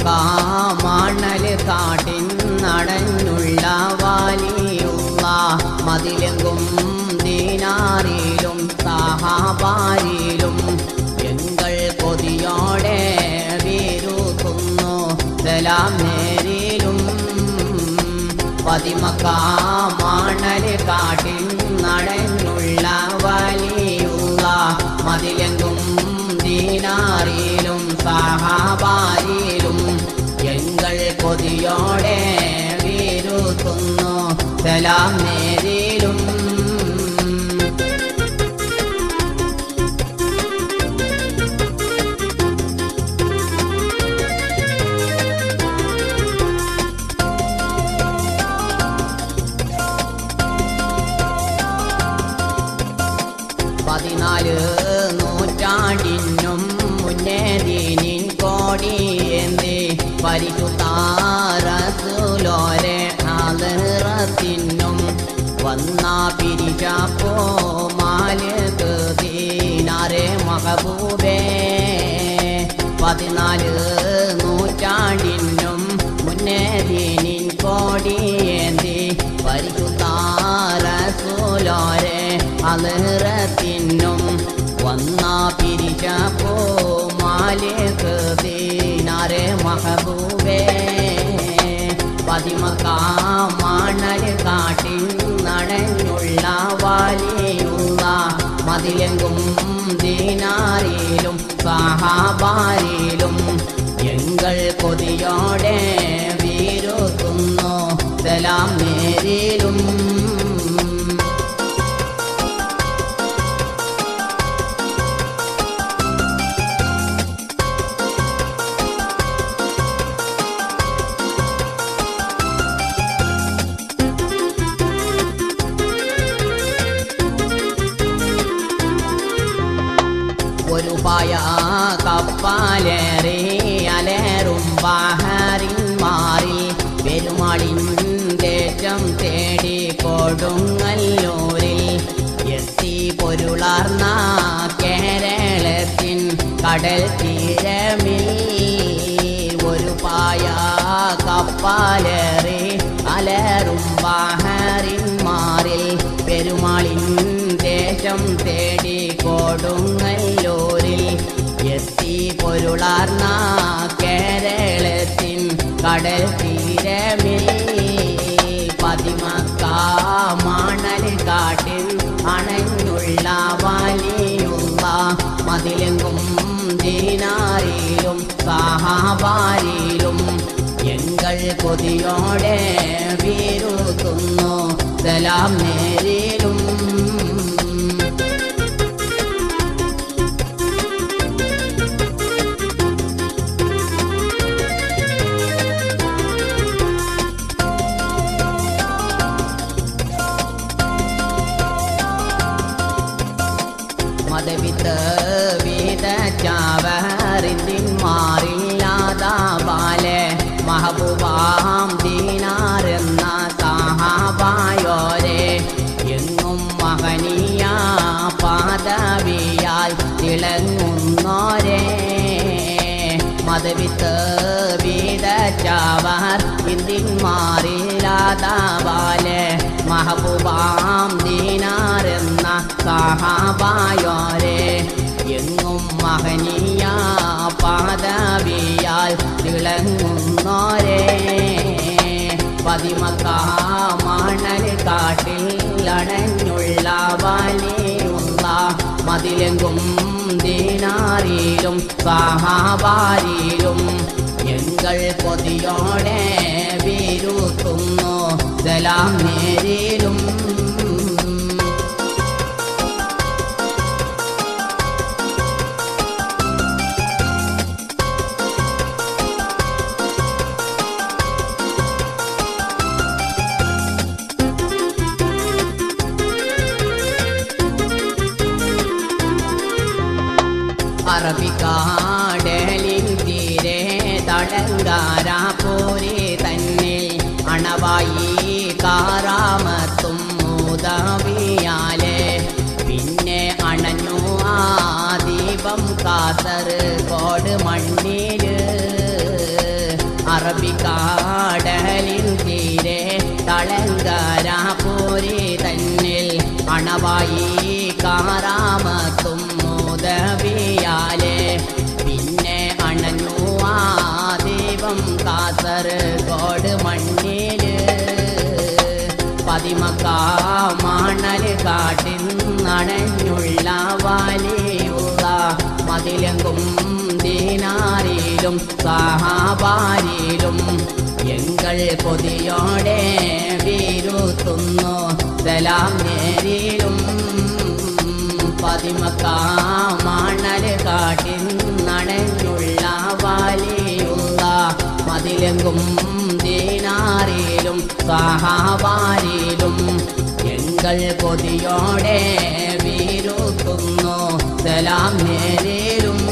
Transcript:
പതിമക്കാമണൽ കാട്ടിൻ നടഞ്ഞുള്ള വാലിയുള്ള മതിലെങ്കും ദീനാറിയിലും സഹാബാരിയിലും എങ്കൾ കൊതിയോടെ വീരുക്കുന്നു സലാം നേരിലും പതിമക്കാമണൽ കാട്ടിൻ നടഞ്ഞുള്ള വലിയുള്ള മതിലെങ്കും ദീനാറിയിലും സഹാബാരിയിലും എങ്കൾ കൊതിയോടെ വീരുത്തുന്നു സലാം നേരിലും പതിനാല് നൂറ്റാണ്ടിനും മുന്നേ ദീനിൻ കോടിയേന്തി പരിശുദ്ധാരസുലോരെ ആലറത്തിനും വന്ന പിരിച്ചപ്പോ മാലക്ക് ദീനാരെ മഹബൂബേ പതിനാല് നൂറ്റാണ്ടിനും മുന്നേ ദീനിൻ കോടിയേന്തി പരിശുദ്ധാരസുലോരെ അലറത്തിനും വന്ന പിരിച്ചപ്പോ മാലിക് ദീനാരെ മഹബൂബേ പതിമക്കാമണൽ കാട്ടിൽ നടഞ്ഞുള്ള വാലിയുള്ള മതിലെങ്കും ദീനാരിയിലും സഹാബാരിയിലും എങ്കൾ കൊതിയോടെ വീരുത്തുന്നു സലാം നേരിലും ഒരു പായ കപ്പാലേറി അലേറും ബാഹറിൻ മാറി പെരുമാളിൻ ദേശം തേടി കൊടുങ്ങല്ലൂരിൽ എത്തി പൊരുളാർന്ന കേരളത്തിൻ കടൽ തീരമിൽ ഒരു പായ കപ്പാലേറി അലേറും ബാഹറിൻ മാറിൽ പെരുമാളിൻ ദേശം തേടി കൊടുങ്ങല്ലൂരിൽ എത്തി പൊരുളാർന്ന കേരളത്തിൻ കടൽ തീരമിൽ പതിമക്കാമണൽ കാട്ടിൽ അണഞ്ഞുള്ള വലിയുള്ള മതിലെങ്കും ദീനാരിയിലും സഹാബാരിയിലും എങ്കൾ കൊതിയോടെ വീരുത്തുന്നു സലാം നേരിലും മതവിത്ത് വീതച്ചാവറിന്തിൻ മാറില്ലാത ബാലെ മഹബൂബാം ദീനാരെന്ന സഹാബായോരെ എങ്ങും മഹനീയ പാദവിയാൽ തിളങ്ങുന്നോരേ മതവിത്ത് വീതച്ചാവർ ഇന്തിൻ മാറില്ലാത ബാലെ മഹബൂബാം ദീനാരെന്ന സഹാബായോരെ എങ്ങും മഹനീയ പാദവിയാൽ തിളങ്ങുന്നോരേ പതിമക്കാമണൽ കാട്ടിൽ അടഞ്ഞുള്ള വലിയുള്ള മതിലെങ്കും ദീനാറിയിലും സഹാബാരിയിലും എങ്കൾ കൊതിയോടെ വീരുത്തുന്നു സലാം നേരിലും അറബിക്കാടലിൻ തീരെ തടങ്കാരാപൂരി തന്നിൽ അണവായി കാറാമത്തും മൂതാവിയാലെ പിന്നെ അണഞ്ഞു ആ ദീപം കാസർഗോഡ് മണ്ണില് അറബിക്കാടലിൻ തീരെ തളങ്കരാപൂരി തന്നിൽ അണവായി കാറാമത്തും മോദവിയാലെ പിന്നെ അണഞ്ഞു ആ ദൈവം കാസർഗോഡ് മണ്ണില് പതിമക്കാമണൽ കാട്ടിൽ നടഞ്ഞുള്ള വാലിയുള്ള മതിലെങ്കും ദീനാരിലും സഹാബാരിലും എങ്കൾ കൊതിയോടെ വീരുത്തുന്നു സലാം നേരിലും പതിമക്കാമണൽ കാട്ടിൽ നടഞ്ഞുള്ള വാലിയുള്ള മതിലെങ്കും ദീനാറിലും സഹാവാരിലും എങ്കൾ കൊതിയോടെ വീരുത്തുന്നു സലാം നേരിലും